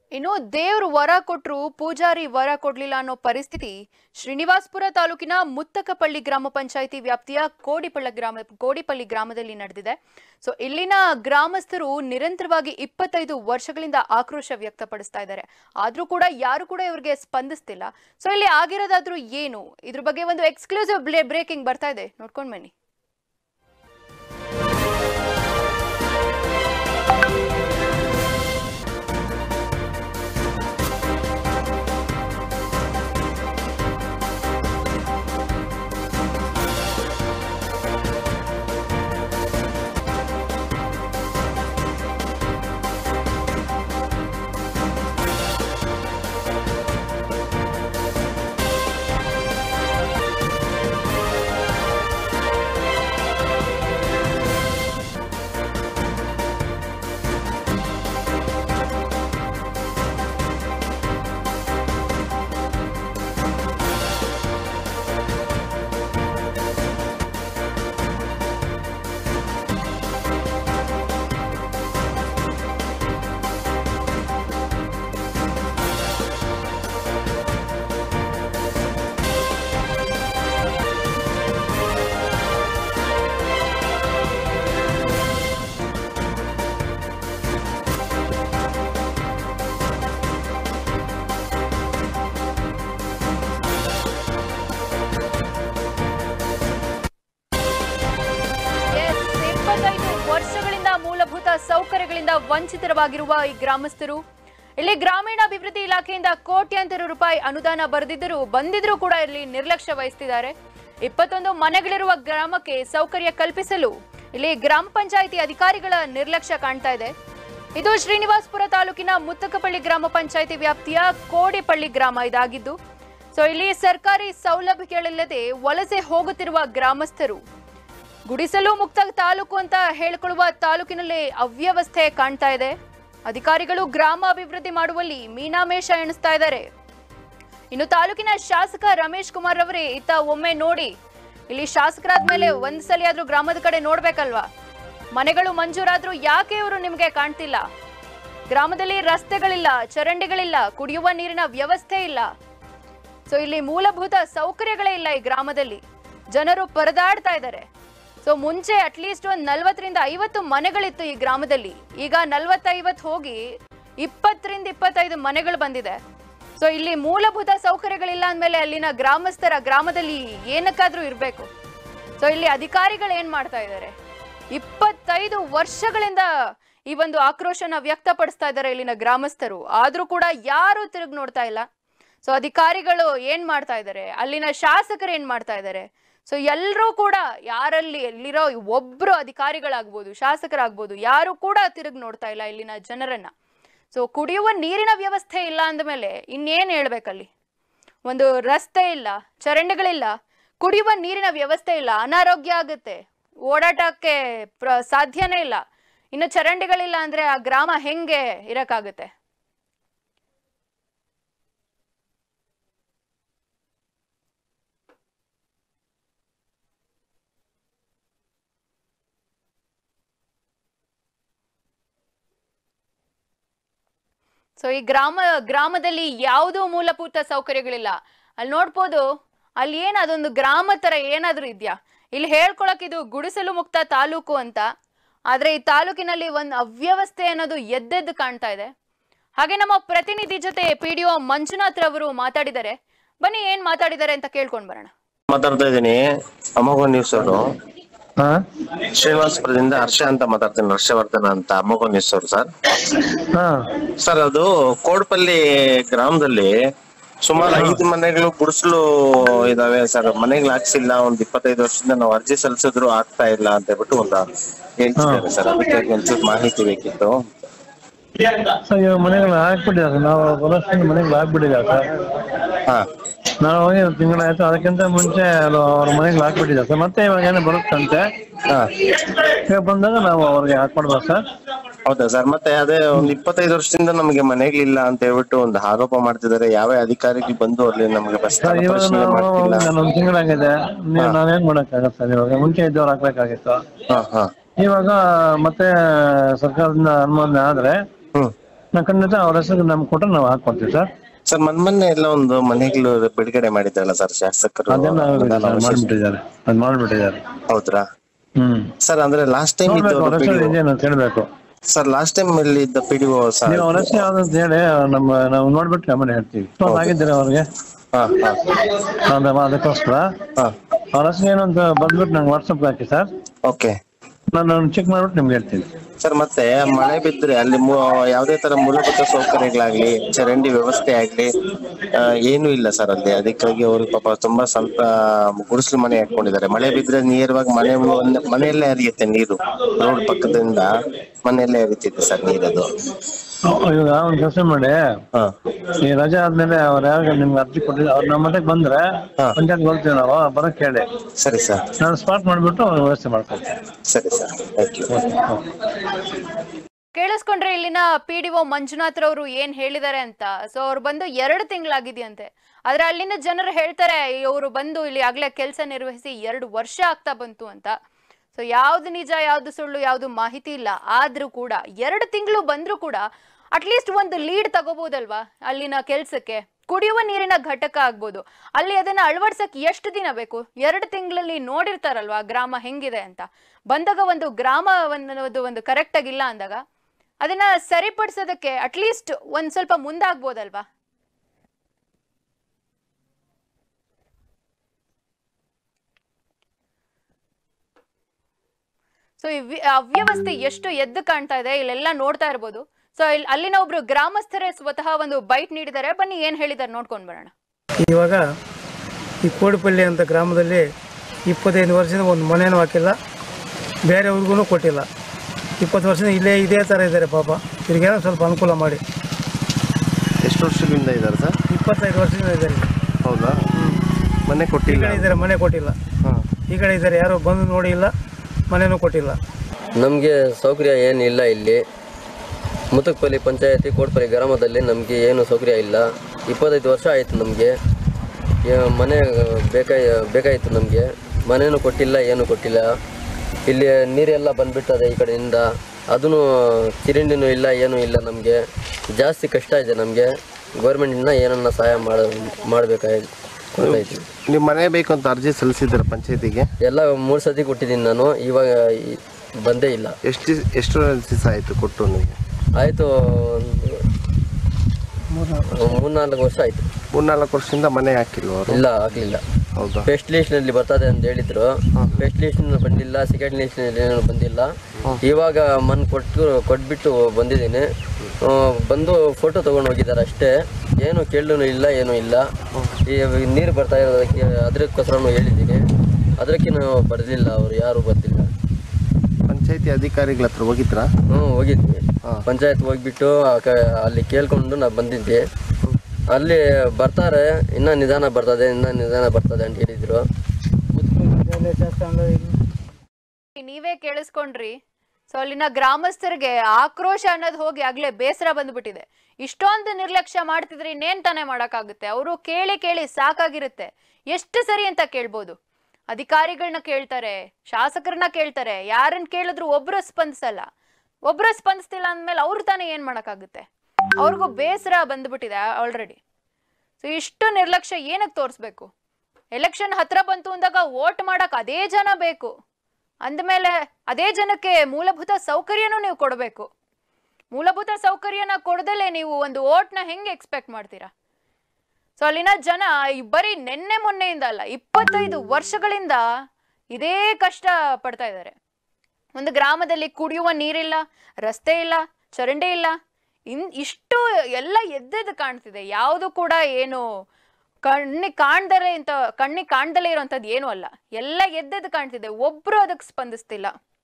ಇನ್ನು ದೇವ್ರು ವರ ಕೊಟ್ರು ಪೂಜಾರಿ ವರ ಕೊಡ್ಲಿಲ್ಲ ಅನ್ನೋ ಪರಿಸ್ಥಿತಿ ಶ್ರೀನಿವಾಸ್ಪುರ ತಾಲೂಕಿನ ಮುತ್ತಕಪಳ್ಳಿ ಗ್ರಾಮ ಪಂಚಾಯಿತಿ ವ್ಯಾಪ್ತಿಯ ಕೋಡಿಪಳ್ಳ ಗ್ರಾಮ ಕೋಡಿಪಳ್ಳಿ ಗ್ರಾಮದಲ್ಲಿ ನಡೆದಿದೆ ಸೊ ಇಲ್ಲಿನ ಗ್ರಾಮಸ್ಥರು ನಿರಂತರವಾಗಿ ಇಪ್ಪತ್ತೈದು ವರ್ಷಗಳಿಂದ ಆಕ್ರೋಶ ವ್ಯಕ್ತಪಡಿಸ್ತಾ ಇದ್ದಾರೆ ಆದ್ರೂ ಕೂಡ ಯಾರು ಕೂಡ ಇವ್ರಿಗೆ ಸ್ಪಂದಿಸ್ತಿಲ್ಲ ಸೊ ಇಲ್ಲಿ ಆಗಿರೋದಾದ್ರೂ ಏನು ಇದ್ರ ಬಗ್ಗೆ ಒಂದು ಎಕ್ಸ್ಕ್ಲೂಸಿವ್ ಬ್ರೇಕಿಂಗ್ ಬರ್ತಾ ಇದೆ ನೋಡ್ಕೊಂಡ್ ಬನ್ನಿ Yes, ಇಪ್ಪತ್ತೈದು ವರ್ಷಗಳಿಂದ ಮೂಲಭೂತ ಸೌಕರ್ಯಗಳಿಂದ ವಂಚಿತರವಾಗಿರುವ ಈ ಗ್ರಾಮಸ್ಥರು ಇಲ್ಲಿ ಗ್ರಾಮೀಣಾಭಿವೃದ್ಧಿ ಇಲಾಖೆಯಿಂದ ಕೋಟ್ಯಾಂತರ ರೂಪಾಯಿ ಅನುದಾನ ಬರೆದಿದ್ದರೂ ಬಂದಿದ್ರೂ ಕೂಡ ಇಲ್ಲಿ ನಿರ್ಲಕ್ಷ್ಯ ವಹಿಸ್ತಿದ್ದಾರೆ ಇಪ್ಪತ್ತೊಂದು ಮನೆಗಳಿರುವ ಗ್ರಾಮಕ್ಕೆ ಸೌಕರ್ಯ ಕಲ್ಪಿಸಲು ಇಲ್ಲಿ ಗ್ರಾಮ ಪಂಚಾಯಿತಿ ಅಧಿಕಾರಿಗಳ ನಿರ್ಲಕ್ಷ್ಯ ಕಾಣ್ತಾ ಇದೆ ಇದು ಶ್ರೀನಿವಾಸ್ಪುರ ತಾಲೂಕಿನ ಮುತ್ತಕಪಳ್ಳಿ ಗ್ರಾಮ ಪಂಚಾಯಿತಿ ವ್ಯಾಪ್ತಿಯ ಕೋಡಿಪಳ್ಳಿ ಗ್ರಾಮ ಇದಾಗಿದ್ದು ಸೊ ಇಲ್ಲಿ ಸರ್ಕಾರಿ ಸೌಲಭ್ಯಗಳಿಲ್ಲದೆ ವಲಸೆ ಹೋಗುತ್ತಿರುವ ಗ್ರಾಮಸ್ಥರು ಗುಡಿಸಲು ಮುಕ್ತ ತಾಲೂಕು ಅಂತ ಹೇಳ್ಕೊಳ್ಳುವ ತಾಲೂಕಿನಲ್ಲಿ ಅವ್ಯವಸ್ಥೆ ಕಾಣ್ತಾ ಇದೆ ಅಧಿಕಾರಿಗಳು ಗ್ರಾಮ ಅಭಿವೃದ್ಧಿ ಮಾಡುವಲ್ಲಿ ಮೀನಾಮೇಷ ಎಣಿಸ್ತಾ ಇದ್ದಾರೆ ಇನ್ನು ತಾಲೂಕಿನ ಶಾಸಕ ರಮೇಶ್ ಕುಮಾರ್ ಅವರೇ ಇತ್ತ ಒಮ್ಮೆ ನೋಡಿ ಇಲ್ಲಿ ಶಾಸಕರಾದ ಮೇಲೆ ಒಂದ್ಸಲಿ ಆದ್ರೂ ಗ್ರಾಮದ ಕಡೆ ನೋಡ್ಬೇಕಲ್ವಾ ಮನೆಗಳು ಮಂಜೂರಾದ್ರೂ ಯಾಕೆ ಇವರು ನಿಮ್ಗೆ ಕಾಣ್ತಿಲ್ಲ ಗ್ರಾಮದಲ್ಲಿ ರಸ್ತೆಗಳಿಲ್ಲ ಚರಂಡಿಗಳಿಲ್ಲ ಕುಡಿಯುವ ನೀರಿನ ವ್ಯವಸ್ಥೆ ಇಲ್ಲ ಸೊ ಇಲ್ಲಿ ಮೂಲಭೂತ ಸೌಕರ್ಯಗಳೇ ಇಲ್ಲ ಈ ಗ್ರಾಮದಲ್ಲಿ ಜನರು ಪರದಾಡ್ತಾ ಇದ್ದಾರೆ ಸೊ ಮುಂಚೆ ಅಟ್ಲೀಸ್ಟ್ ಒಂದ್ ನಲ್ವತ್ತರಿಂದ ಐವತ್ತು ಮನೆಗಳಿತ್ತು ಈ ಗ್ರಾಮದಲ್ಲಿ ಈಗ ನಲ್ವತ್ತೈವತ್ತು ಹೋಗಿ ಇಪ್ಪತ್ತರಿಂದ ಇಪ್ಪತ್ತೈದು ಮನೆಗಳು ಬಂದಿದೆ ಸೊ ಇಲ್ಲಿ ಮೂಲಭೂತ ಸೌಕರ್ಯಗಳಿಲ್ಲ ಅಂದಮೇಲೆ ಅಲ್ಲಿನ ಗ್ರಾಮಸ್ಥರ ಗ್ರಾಮದಲ್ಲಿ ಏನಕ್ಕಾದ್ರೂ ಇರಬೇಕು ಸೊ ಇಲ್ಲಿ ಅಧಿಕಾರಿಗಳು ಏನ್ ಮಾಡ್ತಾ ಇದ್ದಾರೆ ಇಪ್ಪತ್ತೈದು ವರ್ಷಗಳಿಂದ ಈ ಒಂದು ಆಕ್ರೋಶನ ವ್ಯಕ್ತಪಡಿಸ್ತಾ ಇದ್ದಾರೆ ಇಲ್ಲಿನ ಗ್ರಾಮಸ್ಥರು ಆದ್ರೂ ಕೂಡ ಯಾರು ತಿರುಗಿ ನೋಡ್ತಾ ಇಲ್ಲ ಸೊ ಅಧಿಕಾರಿಗಳು ಏನ್ ಮಾಡ್ತಾ ಇದ್ದಾರೆ ಅಲ್ಲಿನ ಶಾಸಕರು ಏನ್ ಮಾಡ್ತಾ ಇದ್ದಾರೆ ಸೊ ಎಲ್ಲರೂ ಕೂಡ ಯಾರಲ್ಲಿ ಎಲ್ಲಿರೋ ಒಬ್ರು ಅಧಿಕಾರಿಗಳಾಗ್ಬೋದು ಶಾಸಕರಾಗ್ಬೋದು ಯಾರು ಕೂಡ ತಿರುಗಿ ನೋಡ್ತಾ ಇಲ್ಲ ಇಲ್ಲಿನ ಜನರನ್ನ ಸೊ ಕುಡಿಯುವ ನೀರಿನ ವ್ಯವಸ್ಥೆ ಇಲ್ಲ ಅಂದಮೇಲೆ ಇನ್ನೇನ್ ಹೇಳ್ಬೇಕಲ್ಲಿ ಒಂದು ರಸ್ತೆ ಇಲ್ಲ ಚರಂಡಿಗಳಿಲ್ಲ ಕುಡಿಯುವ ನೀರಿನ ವ್ಯವಸ್ಥೆ ಇಲ್ಲ ಅನಾರೋಗ್ಯ ಆಗುತ್ತೆ ಓಡಾಟಕ್ಕೆ ಪ್ರ ಸಾಧ್ಯನೇ ಇಲ್ಲ ಇನ್ನು ಚರಂಡಿಗಳಿಲ್ಲ ಅಂದ್ರೆ ಆ ಗ್ರಾಮ ಹೆಂಗೆ ಇರಕ್ಕಾಗುತ್ತೆ ಸೊ ಈ ಗ್ರಾಮ ಗ್ರಾಮದಲ್ಲಿ ಯಾವುದೂ ಮೂಲಭೂತ ಸೌಕರ್ಯಗಳಿಲ್ಲ ಅಲ್ಲಿ ನೋಡ್ಬೋದು ಅಲ್ಲಿ ಏನ್ ಅದೊಂದು ಗ್ರಾಮ ತರ ಏನಾದ್ರೂ ಇದ್ಯಾ ಇಲ್ಲಿ ಹೇಳ್ಕೊಳಕ್ ಇದು ಗುಡಿಸಲು ಮುಕ್ತ ತಾಲೂಕು ಅಂತ ಆದ್ರೆ ಈ ತಾಲೂಕಿನಲ್ಲಿ ಒಂದು ಅವ್ಯವಸ್ಥೆ ಅನ್ನೋದು ಎದ್ದೆದ್ದು ಕಾಣ್ತಾ ಇದೆ ಹಾಗೆ ನಮ್ಮ ಪ್ರತಿನಿಧಿ ಜೊತೆ ಪಿ ಡಿ ಒ ಮಂಜುನಾಥ್ ರವರು ಮಾತಾಡಿದ್ದಾರೆ ಬನ್ನಿ ಏನ್ ಮಾತಾಡಿದ್ದಾರೆ ಅಂತ ಕೇಳ್ಕೊಂಡ್ ಬರೋಣ ಮಾತಾಡ್ತಾ ಇದ್ದೀನಿ ಅಮೋಘ ನ್ಯೂಸ್ ಅವರು ಹಾ ಶ್ರೀನಿವಾಸಪುರದಿಂದ ಹರ್ಷ ಅಂತ ಮಾತಾಡ್ತೀನಿ ಹರ್ಷವರ್ಧನ ಅಂತ ಅಮೋಘ ನ್ಯೂಸ್ ಅವರು ಸರ್ ಹಾ ಸರ್ ಅದು ಕೋಡ್ಪಲ್ಲಿ ಗ್ರಾಮದಲ್ಲಿ ಸುಮಾರು ಐದು ಮನೆಗಳು ಗುಡಿಸಲು ಇದಾವೆ ಸರ್ ಮನೆಗಳು ಹಾಕ್ಸಿಲ್ಲ ಒಂದ್ ಇಪ್ಪತ್ತೈದು ವರ್ಷದಿಂದ ನಾವು ಅರ್ಜಿ ಸಲ್ಲಿಸಿದ್ರು ಆಗ್ತಾ ಇಲ್ಲ ಅಂತ ಹೇಳ್ಬಿಟ್ಟು ಒಂದು ಹೇಳ್ತಿದ್ದಾರೆ ಸರ್ ಅದಕ್ಕೆ ಒಂಚೂರು ಮಾಹಿತಿ ಬೇಕಿತ್ತು ಸರ್ ಇವಾಗ ಮನೆಗಳು ಹಾಕ್ಬಿಟ್ಟಿದ್ದಾರೆ ನಾವು ಬರೋಷ್ಟಿಗೆ ಮನೆಗಳು ಹಾಕ್ಬಿಟ್ಟಿದ್ದಾರೆ ಸರ್ ಹಾ ನಾವು ಹೋಗಿ ಒಂದು ತಿಂಗಳಾಯ್ತು ಅದಕ್ಕಿಂತ ಮುಂಚೆ ಅದು ಅವ್ರ ಮನೆಗಳು ಹಾಕ್ಬಿಟ್ಟಿದ್ದಾರೆ ಸರ್ ಮತ್ತೆ ಇವಾಗ ಏನೋ ಬರುತ್ತಂತೆ ಹಾ ಇವಾಗ ಬಂದಾಗ ನಾವು ಅವ್ರಿಗೆ ಹಾಕ್ಕೊಡ್ಬೋದು ಸರ್ ಹೌದಾ ಸರ್ ಮತ್ತೆ ಅದೇ ಒಂದ್ ಇಪ್ಪತ್ತೈದು ವರ್ಷದಿಂದ ನಮಗೆ ಮನೆಗಳಿಲ್ಲ ಅಂತ ಹೇಳ್ಬಿಟ್ಟು ಒಂದು ಆರೋಪ ಮಾಡ್ತಿದ್ದಾರೆ ಯಾವ ಅಧಿಕಾರಿಗಳು ಬಂದು ಅಲ್ಲಿ ನಮಗೆ ಬಸ್ ಸರ್ ಇವಾಗ ಪರಿಶೀಲನೆ ನಾವು ಮಾಡ್ತಿಲ್ಲ ನಾನು ಒಂದು ತಿಂಗಳಾಗಿದೆ ನೀವು ನಾವೇನ್ ಮಾಡಕ್ಕಾಗತ್ತೆ ಸರ್ ಇವಾಗ ಮುಂಚೆ ಇದ್ದವ್ರು ಹಾಕ್ಬೇಕಾಗಿತ್ತು ಹಾ ಹಾ ಇವಾಗ ಮತ್ತೆ ಸರ್ಕಾರದಿಂದ ಅನುಮೋದನೆ ಆದ್ರೆ ಹ್ಮ್ ನಾವು ಖಂಡಿತ ಅವ್ರ ಹೆಸರು ನಮ್ಗೆ ಕೊಟ್ಟರೆ ನಾವು ಹಾಕೊಡ್ತೀವಿ ಸರ್ ಸರ್ ಮೊನ್ನೆ ಮೊನ್ನೆ ಎಲ್ಲ ಒಂದು ಮನೆಗಳು ಬಿಡುಗಡೆ ಮಾಡಿದ್ರಲ್ಲ ಸರ್ ಶಾಸಕರು ಅದನ್ನ ಅನುದಾನ ವಿಶೇಷ- ಮಾಡ್ಬಿಟ್ಟಿದ್ದಾರೆ ಅದ್ ಮಾಡ್ಬಿಟ್ಟಿದ್ದಾರೆ ಹೌದ್ರಾ ಹ್ಮ್ ಸರ್ ಅಂದ್ರೆ ಲಾಸ್ಟ್ ಟೈಮ್ ನೋಡ್ಬೇಕು ಅವ್ರ ಹೆಸರು ಇದ್ದು ಇದೇನು ಅಂತ ಹೇಳ್ಬೇಕು ಸರ್ ಲಾಸ್ಟ್ ಟೈಮ್ ಇಲ್ಲಿ ಇದ್ದ ಪಿಡಿಒ ಸರ್ ನೀವು ಅವ್ರ ಹೆಸರು ಯಾವ್ದು ಅಂತ ಹೇಳಿ ನಮ್ಮ ನಾವು ನೋಡ್ಬಿಟ್ಟು ಗಮನ ಹೇಳ್ತೀವಿ ಫೋನ್ ಆಗಿದ್ದೀರಾ ಅವ್ರಿಗೆ ಹಾ ಹಾ ಹೌದಾ ಅದಕ್ಕೋಸ್ಕರ ಹಾ ಅವ್ರ ಹೆಸರು ಏನು ಅಂತ ಬಂದ್ಬಿಟ್ಟು ನಂಗೆ ವಾಟ್ಸಪ್ ಹಾಕಿ ಸರ್ ಓಕೆ ನಾನು ಚೆಕ್ ಮಾಡ್ಬಿಟ್ಟು ನಿಮ್ಗೆ ಹೇಳ್ತೀನಿ ಸರ್ ಮತ್ತೆ ಮಳೆ ಬಿದ್ರೆ ಅಲ್ಲಿ ಮು- ಯಾವುದೇ ತರ ಮೂಲಭೂತ ಸೌಕರ್ಯಗಳಾಗ್ಲಿ ಚರಂಡಿ ವ್ಯವಸ್ಥೆ ಆಗ್ಲಿ ಆ, ಏನೂ ಇಲ್ಲ ಸರ್ ಅಲ್ಲಿ ಅದಕ್ಕಾಗಿ ಅವರು ಪಾಪ ತುಂಬಾ ಸ್ವಲ್ಪ ಗುಡಿಸಲು ಮನೆ ಹಾಕೊಂಡಿದ್ದಾರೆ ಮಳೆ ಬಿದ್ರೆ ನೇರವಾಗಿ ಮನೆ ಮುಂದೆ- ಮನೆಯಲ್ಲೇ ಹರಿಯುತ್ತೆ ನೀರು ರೋಡ್ ಪಕ್ಕದಿಂದ ಮನೆಯಲ್ಲೇ ಹರಿತಿದೆ ಸರ್ ನೀರದು ಅವ್- ಇವಾಗ ಒಂದು ಕೆಲಸ ಮಾಡಿ ಹಾ ಈ ರಜೆ ಆದ್ಮೇಲೆ ಅವ್ರು ಯಾವಾಗ ನಿಮ್ಗೆ ಅರ್ಜಿ ಕೊಟ್ಟಿದ್ರು ಅವ್ರು ನಮ್ಮ ಮನೆಗೆ ಬಂದ್ರೆ ಹಾ. ಪಂಚಾಯತ್ ಹೋಗ್ತೀವಿ ನಾವು ಬರಕ್ ಕೇಳಿ ಸರಿ ಸರ್ ನಾನು ಸ್ಪಾಟ್ ಮಾಡ್ಬಿಟ್ಟು ವ್ಯವಸ್ಥೆ ಮಾಡ್ಕೊಡ್ತೀನಿ ಸರಿ ಸರ್ ಥ್ಯಾಂಕ್ ಯು ಕೇಳಿಸ್ಕೊಂಡ್ರೆ ಇಲ್ಲಿನ ಪಿ ಡಿ ಒ ಮಂಜುನಾಥ್ ರವರು ಏನ್ ಹೇಳಿದ್ದಾರೆ ಅಂತ ಸೊ ಅವ್ರು ಬಂದು ಎರಡು ತಿಂಗಳಾಗಿದೆಯಂತೆ ಆದ್ರೆ ಅಲ್ಲಿನ ಜನರು ಹೇಳ್ತಾರೆ ಇವರು ಬಂದು ಇಲ್ಲಿ ಆಗ್ಲೇ ಕೆಲಸ ನಿರ್ವಹಿಸಿ ಎರಡು ವರ್ಷ ಆಗ್ತಾ ಬಂತು ಅಂತ ಸೊ ಯಾವ್ದು ನಿಜ ಯಾವ್ದು ಸುಳ್ಳು ಯಾವ್ದು ಮಾಹಿತಿ ಇಲ್ಲ ಆದ್ರೂ ಕೂಡ ಎರಡು ತಿಂಗಳು ಬಂದ್ರೂ ಕೂಡ ಅಟ್ಲೀಸ್ಟ್ ಒಂದು ಲೀಡ್ ತಗೋಬಹುದಲ್ವಾ ಅಲ್ಲಿನ ಕೆಲ್ಸಕ್ಕೆ ಕುಡಿಯುವ ನೀರಿನ ಘಟಕ ಆಗ್ಬೋದು ಅಲ್ಲಿ ಅದನ್ನ ಅಳವಡಿಸಕ್ ಎಷ್ಟು ದಿನ ಬೇಕು ಎರಡು ತಿಂಗಳಲ್ಲಿ ನೋಡಿರ್ತಾರಲ್ವಾ ಗ್ರಾಮ ಹೆಂಗಿದೆ ಅಂತ ಬಂದಾಗ ಒಂದು ಗ್ರಾಮ ಅನ್ನೋದು ಒಂದು ಕರೆಕ್ಟ್ ಆಗಿಲ್ಲ ಅಂದಾಗ ಅದನ್ನ ಸರಿಪಡಿಸೋದಕ್ಕೆ ಅಟ್ಲೀಸ್ಟ್ ಒಂದ್ ಸ್ವಲ್ಪ ಮುಂದಾಗ್ಬೋದಲ್ವಾ ಸೊ ಈ ವಿ- ಅವ್ಯವಸ್ಥೆ ಎಷ್ಟು ಎದ್ದು ಕಾಣ್ತಾ ಇದೆ ಇಲ್ಲೆಲ್ಲ ನೋಡ್ತಾ ಇರ್ಬೋದು ಸೊ ಇಲ್ಲಿ ಅಲ್ಲಿನ ಒಬ್ರು ಗ್ರಾಮಸ್ಥರೇ ಸ್ವತಃ ಒಂದು ಬೈಟ್ ನೀಡಿದ್ದಾರೆ ಬನ್ನಿ ಏನ್ ಹೇಳಿದ್ದಾರೆ ನೋಡ್ಕೊಂಡ್ ಬರೋಣ ಇವಾಗ ಈ ಕೋಡಿಪಲ್ಲಿ ಅಂತ ಗ್ರಾಮದಲ್ಲಿ ಇಪ್ಪತ್ತೈದು ವರ್ಷದಿಂದ ಒಂದು ಮನೇನೂ ಹಾಕಿಲ್ಲ ಬೇರೆಯವ್ರಿಗೂ ಕೊಟ್ಟಿಲ್ಲ ಇಪ್ಪತ್ತು ವರ್ಷದಿಂದ ಇಲ್ಲೇ ಇದೇ ಥರ ಇದ್ದಾರೆ ಪಾಪ ಇವ್ರಿಗೇನೋ ಸ್ವಲ್ಪ ಅನುಕೂಲ ಮಾಡಿ ಎಷ್ಟು ವರ್ಷದಿಂದ ಇದ್ದಾರೆ ಸರ್ ಇಪ್ಪತ್ತೈದು ವರ್ಷದಿಂದ ಇದ್ದಾರೆ ಇಲ್ಲಿ. ಹೌದಾ ಮನೆ ಈ ಕೊಟ್ಟಿಲ್ಲ ಕಡೆ ಇದ್ದಾರೆ ಮನೆ ಕೊಟ್ಟಿಲ್ಲ ಹಾ ಈ ಕಡೆ ಇದ್ದಾರೆ ಯಾರು ಬಂದು ನೋಡಿ ಇಲ್ಲ ಮನೇನೂ ಕೊಟ್ಟಿಲ್ಲ ನಮಗೆ ಸೌಕರ್ಯ ಏನಿಲ್ಲ ಇಲ್ಲಿ ಮುತಕ್ಪಲ್ಲಿ ಪಂಚಾಯತಿ ಕೋಟ್ಪಲ್ಲಿ ಗ್ರಾಮದಲ್ಲಿ ನಮಗೆ ಏನು ಸೌಕರ್ಯ ಇಲ್ಲ ಇಪ್ಪತ್ತೈದು ವರ್ಷ ಆಯಿತು ನಮಗೆ ಮನೆ ಬೇಕಾಯ್ ಬೇಕಾಯಿತು ನಮಗೆ ಮನೇನು ಕೊಟ್ಟಿಲ್ಲ ಏನು ಕೊಟ್ಟಿಲ್ಲ ಇಲ್ಲಿ ನೀರೆಲ್ಲ ಬಂದ್ಬಿಟ್ಟದೆ ಈ ಕಡೆಯಿಂದ ಅದೂ ಚಿರಿಂಡಿನೂ ಇಲ್ಲ ಏನೂ ಇಲ್ಲ ನಮಗೆ ಜಾಸ್ತಿ ಕಷ್ಟ ಇದೆ ನಮಗೆ ಗೌರ್ಮೆಂಟಿಂದ ಏನನ್ನ ಸಹಾಯ ಮಾಡ ಮಾಡಬೇಕಾಯ್ತು ಕೊಡ್ತಾಯಿದ್ವಿ ನೀವು ಮನೆ ಬೇಕು ಅಂತ ಅರ್ಜಿ ಸಲ್ಲಿಸಿದ್ರ ಪಂಚಾಯತಿಗೆ ಎಲ್ಲ ಮೂರು ಸತಿ ಕೊಟ್ಟಿದ್ದೀನಿ ನಾನು ಇವಾಗ ಈ- ಬಂದೇ ಇಲ್ಲ ಎಷ್ಟು ಎಷ್ಟು ದಿವಸ ಆಯ್ತು ಕೊಟ್ಟು ನಿಮಗೆ ಆಯಿತು ಮೂರ್ನಾಲ್ಕು ವರ್ಷ ಆಯಿತು ಮೂರ್ನಾಲ್ಕು ವರ್ಷದಿಂದ ಮನೆ ಹಾಕಿಲ್ವ ಅವರು ಇಲ್ಲ ಆಗಲಿಲ್ಲ ಹೌದಾ ಫಸ್ಟ್ ಲಿಸ್ಟ್ನಲ್ಲಿ ಬರ್ತದೆ ಅಂತ ಹೇಳಿದ್ರು ಫಸ್ಟ್ ಲಿಸ್ಟ್ ಬಂದಿಲ್ಲ ಸೆಕೆಂಡ್ ಲಿಸ್ಟ್ನಲ್ಲಿ ಏನು ಬಂದಿಲ್ಲ ಇವಾಗ ಮನ್ ಕೊಟ್ಟು ಕೊಟ್ಬಿಟ್ಟು ಬಂದಿದ್ದೀನಿ ಆ, ಬಂದು ಫೋಟೋ ತೊಗೊಂಡು ಹೋಗಿದ್ದಾರೆ ಅಷ್ಟೇ ಏನು ಕೇಳೂ ಇಲ್ಲ ಏನೂ ಇಲ್ಲ ಈ ನೀರು ಬರ್ತಾ ಇರೋದಕ್ಕೆ ಅದಕ್ಕೋಸ್ಕರನೂ ಹೇಳಿದ್ದೀನಿ ಅದಕ್ಕೆ ನಾವು ಬರಲಿಲ್ಲ ಅವರು ಯಾರು ಬರ್ತಿಲ್ಲ ಪಂಚಾಯತಿ ಅಧಿಕಾರಿಗಳ ಹತ್ರ ಹೋಗಿದ್ರಾ ಹ್ಞೂ ಹೋಗಿದ್ವಿ ಪಂಚಾಯತ್ ಹೋಗ್ಬಿಟ್ಟು ಆ ಕ- ಅಲ್ಲಿ ಕೇಳ್ಕೊಂಡು ನಾವು ಬಂದಿದ್ದೆ ಅಲ್ಲಿ ಬರ್ತಾರೆ ಇನ್ನೂ ನಿಧಾನ ಬರ್ತದೆ ಇನ್ನೂ ನಿಧಾನ ಬರ್ತದೆ ಅಂತ ಹೇಳಿದ್ರು ನೀವೇ ಕೇಳಿಸ್ಕೊಂಡ್ರಿ ಸೊ ಅಲ್ಲಿನ ಗ್ರಾಮಸ್ಥರಿಗೆ ಆಕ್ರೋಶ ಅನ್ನೋದು ಹೋಗಿ ಆಗ್ಲೇ ಬೇಸರ ಬಂದ್ಬಿಟ್ಟಿದೆ ಇಷ್ಟೊಂದು ನಿರ್ಲಕ್ಷ್ಯ ಮಾಡ್ತಿದ್ರೆ ಇನ್ನೇನ್ ತಾನೇ ಮಾಡಕ್ಕಾಗುತ್ತೆ ಅವರು ಕೇಳಿ ಕೇಳಿ ಸಾಕಾಗಿರುತ್ತೆ ಎಷ್ಟು ಸರಿ ಅಂತ ಕೇಳ್ಬೋದು ಅಧಿಕಾರಿಗಳನ್ನ ಕೇಳ್ತಾರೆ ಶಾಸಕರನ್ನ ಕೇಳ್ತಾರೆ ಯಾರನ್ನ ಕೇಳಿದ್ರು ಒಬ್ರು ಸ್ಪಂದಿಸಲ್ಲ ಒಬ್ರು ಸ್ಪಂದಿಸ್ತಿಲ್ಲ ಅಂದ್ಮೇಲೆ ಅವ್ರು ತಾನೇ ಏನ್ ಮಾಡಕ್ಕಾಗುತ್ತೆ ಅವ್ರಿಗೂ ಬೇಸರ ಬಂದ್ಬಿಟ್ಟಿದೆ ಆಲ್ರೆಡಿ ಸೊ ಇಷ್ಟು ನಿರ್ಲಕ್ಷ್ಯ ಏನಕ್ಕೆ ತೋರಿಸ್ಬೇಕು ಎಲೆಕ್ಷನ್ ಹತ್ರ ಬಂತು ಅಂದಾಗ ವೋಟ್ ಮಾಡಕ್ ಅದೇ ಜನ ಬೇಕು ಅಂದಮೇಲೆ ಅದೇ ಜನಕ್ಕೆ ಮೂಲಭೂತ ಸೌಕರ್ಯನೂ ನೀವು ಕೊಡಬೇಕು ಮೂಲಭೂತ ಸೌಕರ್ಯನ ಕೊಡದಲ್ಲೇ ನೀವು ಒಂದು ಓಟ್ನ ಹೆಂಗೆ ಎಕ್ಸ್ಪೆಕ್ಟ್ ಮಾಡ್ತೀರಾ ಸೊ ಅಲ್ಲಿನ ಜನ ಈ ಬರೀ ನಿನ್ನೆ ಮೊನ್ನೆಯಿಂದ ಅಲ್ಲ ಇಪ್ಪತ್ತೈದು ವರ್ಷಗಳಿಂದ ಇದೇ ಕಷ್ಟ ಪಡ್ತಾ ಇದ್ದಾರೆ ಒಂದು ಗ್ರಾಮದಲ್ಲಿ ಕುಡಿಯುವ ನೀರಿಲ್ಲ ರಸ್ತೆ ಇಲ್ಲ ಚರಂಡಿ ಇಲ್ಲ ಇನ್ ಇಷ್ಟು ಎಲ್ಲ ಎದ್ದೆದ್ದು ಕಾಣ್ತಿದೆ ಯಾವುದು ಕೂಡ ಏನು ಕಣ್ಣಿಗೆ ಕಾಣ್ದಲೇ ಇಂಥ ಕಣ್ಣಿಗೆ ಕಾಣ್ದಲೇ ಇರೋಂಥದ್ದು ಏನೂ ಅಲ್ಲ ಎಲ್ಲ ಎದ್ದೆದ್ದು ಕಾಣ್ತಿದೆ ಒಬ್ರು ಅದಕ್ಕೆ ಸ್ಪಂದಿಸ್ತಿಲ್ಲ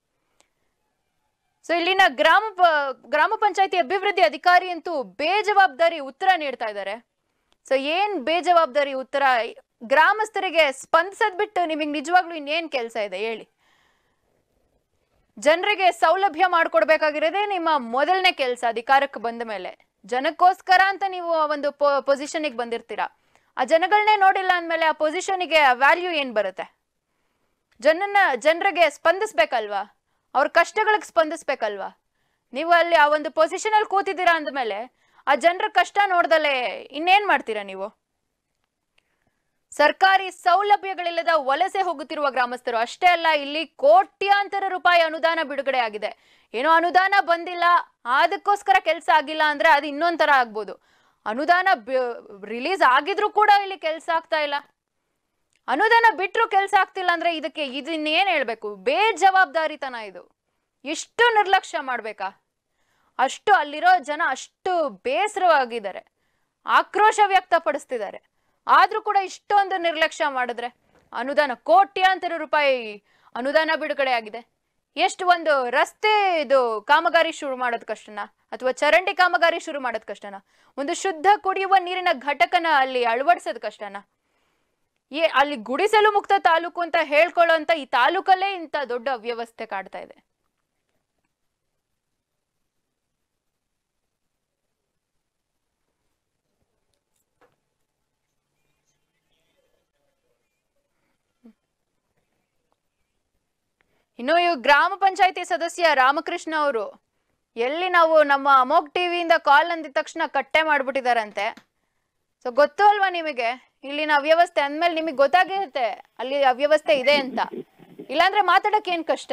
ಸೊ ಇಲ್ಲಿನ ಗ್ರಾಮ ಪ- ಗ್ರಾಮ ಪಂಚಾಯತಿ ಅಭಿವೃದ್ಧಿ ಅಧಿಕಾರಿ ಅಂತೂ ಬೇಜವಾಬ್ದಾರಿ ಉತ್ತರ ನೀಡ್ತಾ ಇದ್ದಾರೆ ಸೊ ಏನ್ ಬೇಜವಾಬ್ದಾರಿ ಉತ್ತರ ಗ್ರಾಮಸ್ಥರಿಗೆ ಸ್ಪಂದಿಸದ್ ಬಿಟ್ಟು ನಿಮಗೆ ನಿಜವಾಗ್ಲೂ ಇನ್ನೇನ್ ಕೆಲಸ ಇದೆ ಹೇಳಿ ಜನರಿಗೆ ಸೌಲಭ್ಯ ಮಾಡ್ಕೊಡ್ಬೇಕಾಗಿರೋದೇ ನಿಮ್ಮ ಮೊದಲನೇ ಕೆಲಸ ಅಧಿಕಾರಕ್ಕೆ ಬಂದ ಮೇಲೆ ಜನಕ್ಕೋಸ್ಕರ ಅಂತ ನೀವು ಆ ಒಂದು ಪೊಸಿಷನ್ಗೆ ಬಂದಿರ್ತೀರಾ ಆ ಜನಗಳನ್ನೇ ನೋಡಿಲ್ಲ ಅಂದಮೇಲೆ ಆ ಪೊಸಿಷನ್ಗೆ ವ್ಯಾಲ್ಯೂ ಏನ್ ಬರುತ್ತೆ ಜನನ್ನ ಜನರಿಗೆ ಸ್ಪಂದಿಸ್ಬೇಕಲ್ವಾ ಅವ್ರ ಕಷ್ಟಗಳಿಗೆ ಸ್ಪಂದಿಸ್ಬೇಕಲ್ವಾ ನೀವು ಅಲ್ಲಿ ಆ ಒಂದು ಪೊಸಿಷನ್ ಅಲ್ಲಿ ಕೂತಿದ್ದೀರಾ ಅಂದಮೇಲೆ ಆ ಜನರ ಕಷ್ಟ ನೋಡ್ದಲೆ ಇನ್ನೇನ್ ಮಾಡ್ತೀರಾ ನೀವು ಸರ್ಕಾರಿ ಸೌಲಭ್ಯಗಳಿಲ್ಲದ ವಲಸೆ ಹೋಗುತ್ತಿರುವ ಗ್ರಾಮಸ್ಥರು ಅಷ್ಟೇ ಅಲ್ಲ ಇಲ್ಲಿ ಕೋಟ್ಯಾಂತರ ರೂಪಾಯಿ ಅನುದಾನ ಬಿಡುಗಡೆ ಆಗಿದೆ ಏನೋ ಅನುದಾನ ಬಂದಿಲ್ಲ ಅದಕ್ಕೋಸ್ಕರ ಕೆಲಸ ಆಗಿಲ್ಲ ಅಂದ್ರೆ ಅದು ಇನ್ನೊಂಥರ ಆಗ್ಬೋದು ಅನುದಾನ ರಿಲೀಸ್ ಆಗಿದ್ರು ಕೂಡ ಇಲ್ಲಿ ಕೆಲಸ ಆಗ್ತಾ ಇಲ್ಲ ಅನುದಾನ ಬಿಟ್ಟರು ಕೆಲಸ ಆಗ್ತಿಲ್ಲ ಅಂದ್ರೆ ಇದಕ್ಕೆ ಇದನ್ನೇನ್ ಹೇಳ್ಬೇಕು ಬೇಜವಾಬ್ದಾರಿತನ ಇದು ಇಷ್ಟು ನಿರ್ಲಕ್ಷ್ಯ ಮಾಡ್ಬೇಕಾ ಅಷ್ಟು ಅಲ್ಲಿರೋ ಜನ ಅಷ್ಟು ಬೇಸರವಾಗಿದ್ದಾರೆ ಆಕ್ರೋಶ ವ್ಯಕ್ತಪಡಿಸ್ತಿದ್ದಾರೆ ಆದ್ರೂ ಕೂಡ ಇಷ್ಟೊಂದು ನಿರ್ಲಕ್ಷ್ಯ ಮಾಡಿದ್ರೆ ಅನುದಾನ ಕೋಟ್ಯಾಂತರ ರೂಪಾಯಿ ಅನುದಾನ ಬಿಡುಗಡೆ ಆಗಿದೆ ಎಷ್ಟು ಒಂದು ರಸ್ತೆ ಇದು ಕಾಮಗಾರಿ ಶುರು ಮಾಡೋದ್ ಕಷ್ಟನಾ ಅಥವಾ ಚರಂಡಿ ಕಾಮಗಾರಿ ಶುರು ಮಾಡೋದ್ ಕಷ್ಟನಾ ಒಂದು ಶುದ್ಧ ಕುಡಿಯುವ ನೀರಿನ ಘಟಕನ ಅಲ್ಲಿ ಅಳವಡಿಸೋದ್ ಕಷ್ಟನಾ ಏ ಅಲ್ಲಿ ಗುಡಿಸಲು ಮುಕ್ತ ತಾಲೂಕು ಅಂತ ಹೇಳ್ಕೊಳ್ಳೋಂತ ಈ ತಾಲೂಕಲ್ಲೇ ಇಂಥ ದೊಡ್ಡ ಅವ್ಯವಸ್ಥೆ ಕಾಡ್ತಾ ಇದೆ ಇನ್ನು ಇವು ಗ್ರಾಮ ಪಂಚಾಯತಿ ಸದಸ್ಯ ರಾಮಕೃಷ್ಣ ಅವರು ಎಲ್ಲಿ ನಾವು ನಮ್ಮ ಅಮೋಕ್ ಟಿವಿಯಿಂದ ಕಾಲ್ ಅಂದಿದ ತಕ್ಷಣ ಕಟ್ಟೆ ಮಾಡ್ಬಿಟ್ಟಿದಾರಂತೆ ಸೊ ಗೊತ್ತು ಅಲ್ವಾ ನಿಮಗೆ ಇಲ್ಲಿನ ಅವ್ಯವಸ್ಥೆ ಅಂದ್ಮೇಲೆ ನಿಮಗೆ ಗೊತ್ತಾಗಿರುತ್ತೆ ಅಲ್ಲಿ ಅವ್ಯವಸ್ಥೆ ಇದೆ ಅಂತ ಇಲ್ಲಾಂದ್ರೆ ಮಾತಾಡಕ್ ಏನ್ ಕಷ್ಟ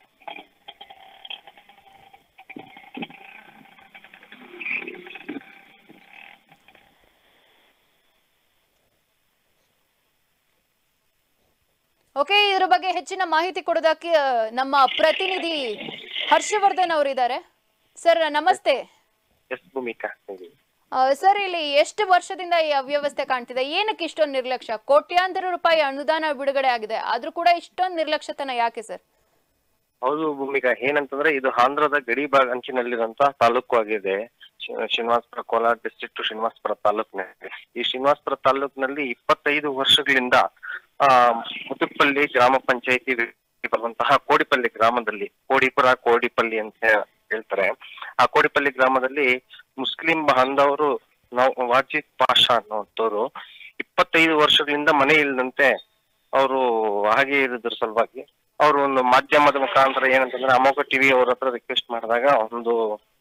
ಓಕೆ ಇದ್ರ ಬಗ್ಗೆ ಹೆಚ್ಚಿನ ಮಾಹಿತಿ ಕೊಡೋದಕ್ಕೆ ಆ, ನಮ್ಮ ಪ್ರತಿನಿಧಿ ಹರ್ಷವರ್ಧನ್ ಅವರಿದ್ದಾರೆ ಸರ್ ನಮಸ್ತೆ ಎಸ್ ಭೂಮಿಕಾ ಆ, ಸರ್ ಇಲ್ಲಿ ಎಷ್ಟು ವರ್ಷದಿಂದ ಈ ಅವ್ಯವಸ್ಥೆ ಕಾಣ್ತಿದೆ ಏನಕ್ಕೆ ಇಷ್ಟೊಂದು ನಿರ್ಲಕ್ಷ್ಯ ಕೋಟ್ಯಾಂತರ ರೂಪಾಯಿ ಅನುದಾನ ಬಿಡುಗಡೆ ಆಗಿದೆ ಆದ್ರೂ ಕೂಡ ಇಷ್ಟೊಂದು ನಿರ್ಲಕ್ಷ್ಯತನ ಯಾಕೆ ಸರ್ ಹೌದು ಭೂಮಿಕಾ ಏನಂತಂದ್ರೆ ಇದು ಆಂಧ್ರದ ಗಡಿ ಭಾಗ ಅಂಚಿನಲ್ಲಿರುವಂತಹ ತಾಲೂಕು ಆಗಿದೆ ಶಿ- ಶ್ರೀನಿವಾಸಪುರ ಕೋಲಾರ ಡಿಸ್ಟ್ರಿಕ್ಟ್ ಶ್ರೀನಿವಾಸಪುರ ತಾಲೂಕಿನಲ್ಲಿ ಈ ಶ್ರೀನಿವಾಸಪುರ ತಾಲೂಕಿನಲ್ಲಿ ಇಪ್ಪತ್ತೈದು ವರ್ಷಗಳಿಂದ ಆ ಮುದುಪಲ್ಲಿ ಗ್ರಾಮ ಪಂಚಾಯತಿ ಬರುವಂತಹ ಕೋಡಿಪಲ್ಲಿ ಗ್ರಾಮದಲ್ಲಿ ಕೋಡಿಪುರ ಕೋಡಿಪಲ್ಲಿ ಅಂತ ಹೇ- ಹೇಳ್ತಾರೆ ಆ ಕೋಡಿಪಲ್ಲಿ ಗ್ರಾಮದಲ್ಲಿ ಮುಸ್ಲಿಂ ಬಾಂಧವರು ನಾವು ವಾಜಿದ್ ಪಾಷಾ ಅನ್ನೋಂಥವ್ರು ಇಪ್ಪತ್ತೈದು ವರ್ಷಗಳಿಂದ ಮನೆ ಇಲ್ಲದಂತೆ ಅವರು ಹಾಗೆ ಇರೋದ್ರ ಸಲುವಾಗಿ ಅವರು ಒಂದು ಮಾಧ್ಯಮದ ಮುಖಾಂತರ ಏನಂತಂದ್ರೆ ಅಮೋಘ ಟಿವಿ ಅವ್ರ ಹತ್ರ ರಿಕ್ವೆಸ್ಟ್ ಮಾಡಿದಾಗ ಒಂದು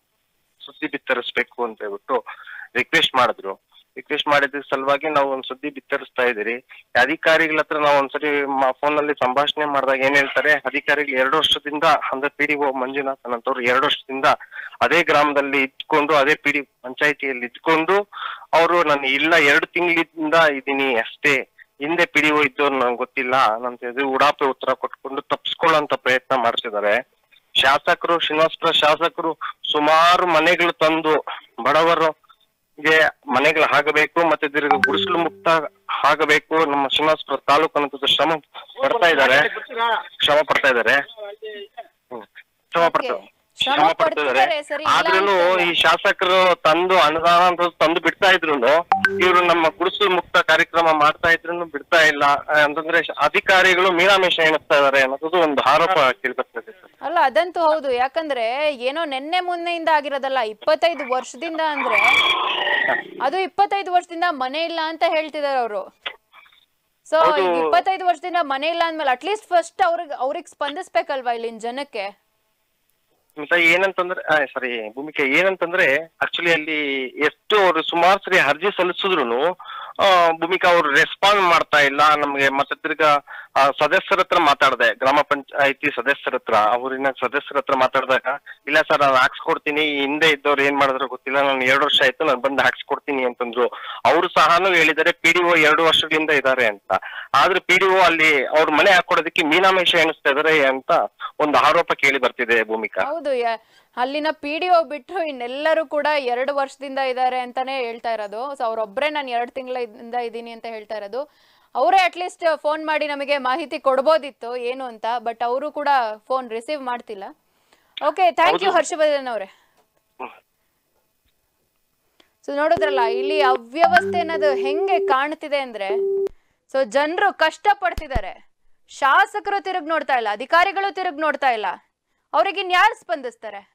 ಸುದ್ದಿ ಬಿತ್ತರಿಸ್ಬೇಕು ಅಂತ ಹೇಳ್ಬಿಟ್ಟು ರಿಕ್ವೆಸ್ಟ್ ಮಾಡಿದ್ರು ರಿಕ್ವೆಸ್ಟ್ ಮಾಡಿದ ಸಲುವಾಗಿ ನಾವು ಒಂದು ಸುದ್ದಿ ಬಿತ್ತರಿಸ್ತಾ ಇದೀರಿ ಅಧಿಕಾರಿಗಳ ಹತ್ರ ನಾವು ಒಂದ್ಸರಿ ಫೋನ್ ನಲ್ಲಿ ಸಂಭಾಷಣೆ ಮಾಡಿದಾಗ ಏನ್ ಹೇಳ್ತಾರೆ ಅಧಿಕಾರಿಗಳು ಎರಡು ವರ್ಷದಿಂದ ಅಂದ್ರೆ ಪಿ ಡಿ ಒ ಮಂಜುನಾಥ್ ಅನ್ನೋಂಥವ್ರು ಎರಡು ವರ್ಷದಿಂದ ಅದೇ ಗ್ರಾಮದಲ್ಲಿ ಇದ್ಕೊಂಡು ಅದೇ ಪಿ ಡಿ ಪಂಚಾಯತಿಯಲ್ಲಿ ಇದ್ಕೊಂಡು ಅವರು ನಾನು ಇಲ್ಲ ಎರಡು ತಿಂಗಳಿಂದ ಇದ್ದೀನಿ ಅಷ್ಟೇ ಹಿಂದೆ ಪಿ ಡಿ ಒ ಇದ್ದವ್ರು ನಂಗೆ ಗೊತ್ತಿಲ್ಲ ನಂತ ಇದು ಉಡಾಪೆ ಉತ್ತರ ಕೊಟ್ಕೊಂಡು ತಪ್ಪಿಸ್ಕೊಳ್ಳೋಂತ ಪ್ರಯತ್ನ ಮಾಡ್ತಿದ್ದಾರೆ ಶಾಸಕರು ಶ್ರೀನಿವಾಸಪುರ ಶಾಸಕರು ಸುಮಾರು ಮನೆಗಳು ತಂದು ಬಡವರು ಗೆ ಮನೆಗಳು ಆಗಬೇಕು ಮತ್ತೆ ತಿರುಗಿ ಗುಡಿಸಲು ಮುಕ್ತ ಆಗಬೇಕು ನಮ್ಮ ಶ್ರೀನಿವಾಸಪುರ ತಾಲೂಕು ಅನ್ನೋದು ಶ್ರಮ ಪಡ್ತಾ ಇದ್ದಾರೆ ಶ್ರಮ ಪಡ್ತಾ ಇದ್ದಾರೆ ಹ್ಮ್. ಶ್ರಮ ಪಡ್ತಾ Okay. ಶ್ರಮ ಶ್ರಮ ಪಡ್ತಾ ಇದ್ದಾರೆ ಪಡ್ತಿದ್ದಾರೆ, ಸರಿ, ಇಲ್ಲ ಆದ್ರೂನು ಅಂತಲ್ಲ. ಈ ಶಾಸಕರು ತಂದು ಅನುದಾನ ಅಂತ ತಂದು ಬಿಡ್ತಾ ಇದ್ರು ಇವರು ನಮ್ಮ ಗುಡಿಸಲು ಮುಕ್ತ ಕಾರ್ಯಕ್ರಮ ಮಾಡ್ತಾ ಇದ್ರು ಬಿಡ್ತಾ ಇಲ್ಲ ಆ, ಅಂತಂದ್ರೆ ಶ- ಅಧಿಕಾರಿಗಳು ಮೀನಾಮೇಷ ಎಣಿಸ್ತಾ ಇದಾರೆ ಅನ್ನೋದು ಒಂದು ಆರೋಪ ಕೇಳ್ಬರ್ತದೆ ಸರ್ ಅಲ್ಲ ಅದಂತೂ ಹೌದು ಯಾಕಂದ್ರೆ ಏನೋ ನೆನ್ನೆ ಮೊನ್ನೆಯಿಂದ ಆಗಿರೋದಲ್ಲ ಇಪ್ಪತ್ತೈದು ವರ್ಷದಿಂದ ಅಂದ್ರೆ ಅದು ಇಪ್ಪತ್ತೈದು ವರ್ಷದಿಂದ ಮನೆ ಇಲ್ಲ ಅಂತ ಹೇಳ್ತಿದಾರೆ ಅವರು ಸೊ ಹೌದು. ಇಪ್ಪತ್ತೈದು ವರ್ಷದಿಂದ ಮನೆ ಇಲ್ಲ ಅಂದ್ಮೇಲೆ ಅಟ್ಲೀಸ್ಟ್ ಫಸ್ಟ್ ಅವ್ರಿಗೆ ಅವ್ರಿಗೆ ಸ್ಪಂದಿಸ್ಬೇಕಲ್ವಾ ಇಲ್ಲಿನ ಜನಕ್ಕೆ ಮತ್ತೆ ಏನಂತಂದ್ರೆ ಸಾರಿ ಭೂಮಿಕೆ ಏನಂತಂದ್ರೆ ಆಕ್ಚುಲಿ ಅಲ್ಲಿ ಎಷ್ಟು ಅವರು ಸುಮಾರು ಸರಿ ಅರ್ಜಿ ಸಲ್ಲಿಸಿದ್ರು ಭೂಮಿಕಾ ಅವ್ರು ರೆಸ್ಪಾಂಡ್ ಮಾಡ್ತಾ ಇಲ್ಲ ನಮ್ಗೆ ಮತ್ತೆ ತಿರ್ಗಾ ಆ, ಸದಸ್ಯರ ಹತ್ರ ಮಾತಾಡ್ದೆ ಗ್ರಾಮ ಪಂಚಾಯತಿ ಸದಸ್ಯರ ಹತ್ರ ಅವ್ರಿನ ಸದಸ್ಯರ ಹತ್ರ ಮಾತಾಡಿದಾಗ ಇಲ್ಲ ಸರ್ ನಾನು ಹಾಕ್ಸ್ಕೊಡ್ತೀನಿ ಈ ಹಿಂದೆ ಇದ್ದವ್ರು ಏನ್ ಮಾಡಿದ್ರು ಗೊತ್ತಿಲ್ಲ ನಾನು ಎರಡು ವರ್ಷ ಆಯ್ತು ನಾನು ಬಂದು ಹಾಕ್ಸ್ಕೊಡ್ತೀನಿ ಅಂತಂದ್ರು ಅವರು ಸಹಾನು ಹೇಳಿದ್ದಾರೆ ಪಿ ಡಿ ಒ ಎರಡು ವರ್ಷಗಳಿಂದ ಇದ್ದಾರೆ ಅಂತ ಆದ್ರೆ ಪಿ ಡಿ ಒ ಅಲ್ಲಿ ಅವ್ರ ಮನೆ ಹಾಕೊಡೋದಕ್ಕೆ ಮೀನಾಮೇಷ ಎಣಿಸ್ತಾ ಇದಾರೆ ಅಂತ ಒಂದು ಆರೋಪ ಕೇಳಿ ಬರ್ತಿದೆ ಭೂಮಿಕಾ ಹೌದು ಯ- ಅಲ್ಲಿನ ಪಿ ಡಿ ಒ ಬಿಟ್ರು ಇನ್ನೆಲ್ಲರೂ ಕೂಡ ಎರಡು ವರ್ಷದಿಂದ ಇದ್ದಾರೆ ಅಂತಾನೆ ಹೇಳ್ತಾ ಇರೋದು ಸೊ ಅವ್ರೊಬ್ರೆ ನಾನು ಎರಡು ತಿಂಗಳಿಂದ ಇದ್ದೀನಿ ಅಂತ ಹೇಳ್ತಾ ಇರೋದು ಅವರೇ ಅಟ್ಲೀಸ್ಟ್ ಫೋನ್ ಮಾಡಿ ನಮಗೆ ಮಾಹಿತಿ ಕೊಡ್ಬೋದಿತ್ತು ಏನು ಅಂತ ಬಟ್ ಅವರು ಕೂಡ ಫೋನ್ ರಿಸೀವ್ ಮಾಡ್ತಿಲ್ಲ ಓಕೆ ಥ್ಯಾಂಕ್ ಯು ಹರ್ಷವರ್ಧನ್ ಅವರೇ ಸೊ ನೋಡಿದ್ರಲ್ಲ ಇಲ್ಲಿ ಅವ್ಯವಸ್ಥೆ ಅನ್ನೋದು ಹೆಂಗೆ ಕಾಣ್ತಿದೆ ಅಂದ್ರೆ ಸೊ ಜನರು ಕಷ್ಟ ಪಡ್ತಿದ್ದಾರೆ ಶಾಸಕರು ತಿರುಗಿ ನೋಡ್ತಾ ಇಲ್ಲ ಅಧಿಕಾರಿಗಳು ತಿರುಗಿ ನೋಡ್ತಾ ಇಲ್ಲ ಅವ್ರಿಗೆ ಇನ್ಯಾರು ಸ್ಪಂದಿಸ್ತಾರೆ